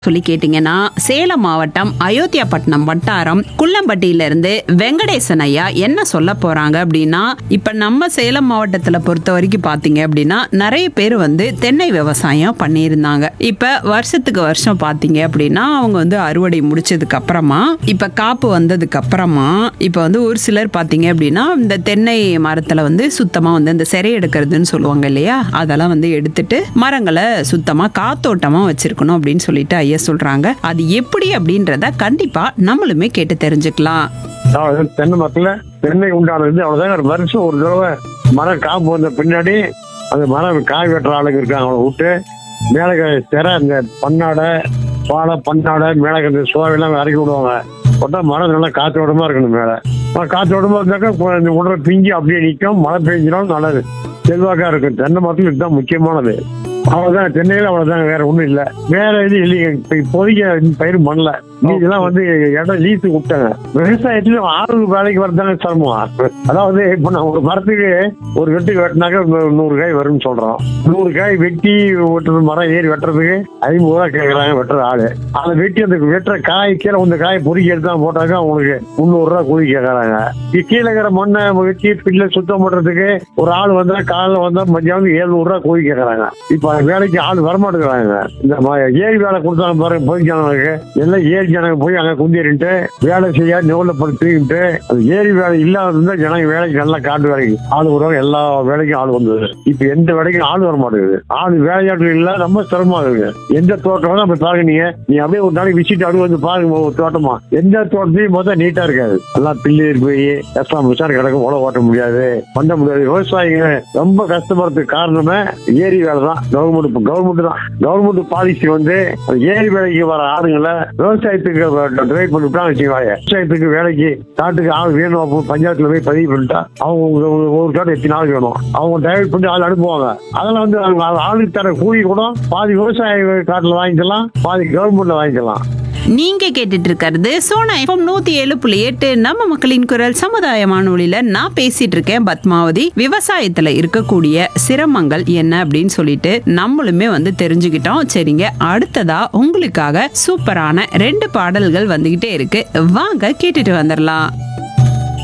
சொல்லி கேட்டீங்கன்னா சேலம் மாவட்டம் அயோத்தியாபட்டினம் வட்டாரம் குள்ளம்பட்டியில இருந்து வெங்கடேசன் ஐயா என்ன சொல்ல போறாங்க அப்படின்னா இப்ப நம்ம சேலம் மாவட்டத்துல பொறுத்த வரைக்கும் பாத்தீங்க அப்படின்னா நிறைய பேர் வந்து தென்னை விவசாயம் பண்ணியிருந்தாங்க இப்ப வருஷத்துக்கு வருஷம் பாத்தீங்க அப்படின்னா அவங்க வந்து அறுவடை முடிச்சதுக்கு அப்புறமா இப்ப காப்பு வந்ததுக்கு அப்புறமா இப்ப வந்து ஒரு சிலர் பாத்தீங்க அப்படின்னா இந்த தென்னை மரத்துல வந்து சுத்தமா வந்து இந்த சிறை எடுக்கிறதுன்னு சொல்லுவாங்க இல்லையா அதெல்லாம் வந்து எடுத்துட்டு மரங்களை சுத்தமா காத்தோட்டமா வச்சிருக்கணும் அப்படின்னு சொல்லிட்டு ஐயா சொல்றாங்க அது எப்படி அப்படின்றத கண்டிப்பா நம்மளுமே கேட்டு தெரிஞ்சுக்கலாம் அதாவது தென்னை மரத்துல தென்னை உண்டானது அவ்வளவுதான் ஒரு வருஷம் ஒரு தடவை மரம் காப்பு வந்த பின்னாடி அந்த மரம் காய் வெட்டுற ஆளுங்க இருக்காங்க அவங்கள விட்டு மேலே திற அந்த பண்ணாடை பாலை பண்ணாடை மேலே இந்த சோவையெல்லாம் இறக்கி விடுவாங்க போட்டா மரம் நல்லா காற்றோட்டமா இருக்கணும் மேலே காற்றோட்டமா இருந்தாக்கா கொ- இந்த உடற பிஞ்சு அப்படியே நிற்கும் மழை பெஞ்சினாலும் நல்லது செல்வாக்கா இருக்கும் தென்னை மரத்துல இதுதான் முக்கியமானது அவ்வளவுதான் தென்னையில அவ்வளவுதான் வேற ஒண்ணும் இல்ல வேற இது இல்லைங்க இப்ப இப்போதைக்கு பயிர் பண்ணல இதெல்லாம் வந்து இடம் லீஸு விட்டாங்க விவசாயத்துல ஆறு வேலைக்கு வரதாங்க சிரமம் அதாவது இப்ப நான் ஒரு மரத்துக்கு ஒரு வெட்டுக்கு வெட்டினாக்க நூ- நூறு காய் வரும்னு சொல்றோம் நூறு காய் வெட்டி வெட்டுறது மரம் ஏறி வெட்டுறதுக்கு ஐம்பது ரூபா கேக்குறாங்க வெட்டுற ஆளு அதை வெட்டி அந்த வெட்டுற காய் கீழே அந்த காய் பொறுக்கி எடுத்தா போட்டாக்க அவங்களுக்கு முந்நூறு ரூபா கூலி கேக்குறாங்க இ- கீழே இருக்கிற மண்ணை வெட்டி பில்ல சுத்தம் பண்றதுக்கு ஒரு ஆள் வந்தா காலைல வந்தா மத்தியானம் எழுநூறு ரூபா கூலி கேக்குறாங்க இப்ப அந்த வேலைக்கு ஆள் வரமாட்டேங்கிறாங்க இந்த ம- ஏரி வேலை கொடுத்தாங்க பாருங்க பொது ஜனங்களுக்கு எல்லாம் ஏரி ஜனங்க போய் அங்க குந்திரிட்டு வேலை செய்ய நூல்ல படுத்துக்கிட்டு அது ஏரி வேலை இல்லாத இருந்தா ஜனங்க வேலைக்கு நல்லா காட்டு வேலைக்கு ஆள் வருவாங்க எல்லா வேலைக்கும் ஆள் வந்தது இப்ப எந்த வேலைக்கும் ஆள் வர மாட்டேங்குது ஆள் வேலையாட்கள் இல்ல ரொம்ப சிரமமா இருக்கு எந்த தோட்டம் வேணா அப்படி பாருங்க நீங்க நீ அப்படியே ஒரு நாளைக்கு விசிட் அப்படி வந்து பாருங்க ஒரு தோட்டமா எந்த தோட்டத்தையும் மொத்தம் நீட்டா இருக்காது எல்லாம் பில்லு போய் எஸ்லாம் மிஷான் கிடக்கும் உழவு ஓட்ட முடியாது பண்ண முடியாது விவசாயிங்க ரொம்ப கஷ்டப்படுறதுக்கு காரணமே ஏரி வேலை தான் கவர்மெண்ட் கவர்மெண்ட் தான் கவர்மெண்ட் பாலிசி வந்து அந்த ஏரி வேலைக்கு வர ஆளுங்களை விவசாயத்துக்கு டிரைவ் பண்ணிவிட்டா வச்சுக்கோங்க விவசாயத்துக்கு வேலைக்கு காட்டுக்கு ஆள் வேணும் அப்போ பஞ்சாயத்துல போய் பதிவு பண்ணிட்டா அவங்க ஒரு- ஒரு- ஒரு காட்டு எத்தனை ஆள் வேணும் அவங்க டைவர்ட் பண்ணி ஆள் அனுப்புவாங்க அதெல்லாம் வந்து அவங்க ஆளுக்கு தர கூலி கூட பாதி விவசாய காட்டுல வாங்கிக்கலாம் பாதி கவர்மெண்ட்ல வாங்கிக்கலாம் நீங்க கேட்டுட்டு இருக்கிறது சோனா எஃப்எம் நூத்தி ஏழு புள்ளி எட்டு நம்ம மக்களின் குரல் சமுதாய வானொலியில நான் பேசிட்டு இருக்கேன் பத்மாவதி விவசாயத்துல இருக்கக்கூடிய சிரமங்கள் என்ன அப்படின்னு சொல்லிட்டு நம்மளுமே வந்து தெரிஞ்சுக்கிட்டோம் சரிங்க அடுத்ததா உங்களுக்காக சூப்பரான ரெண்டு பாடல்கள் வந்துகிட்டே இருக்கு வாங்க கேட்டுட்டு வந்துடலாம்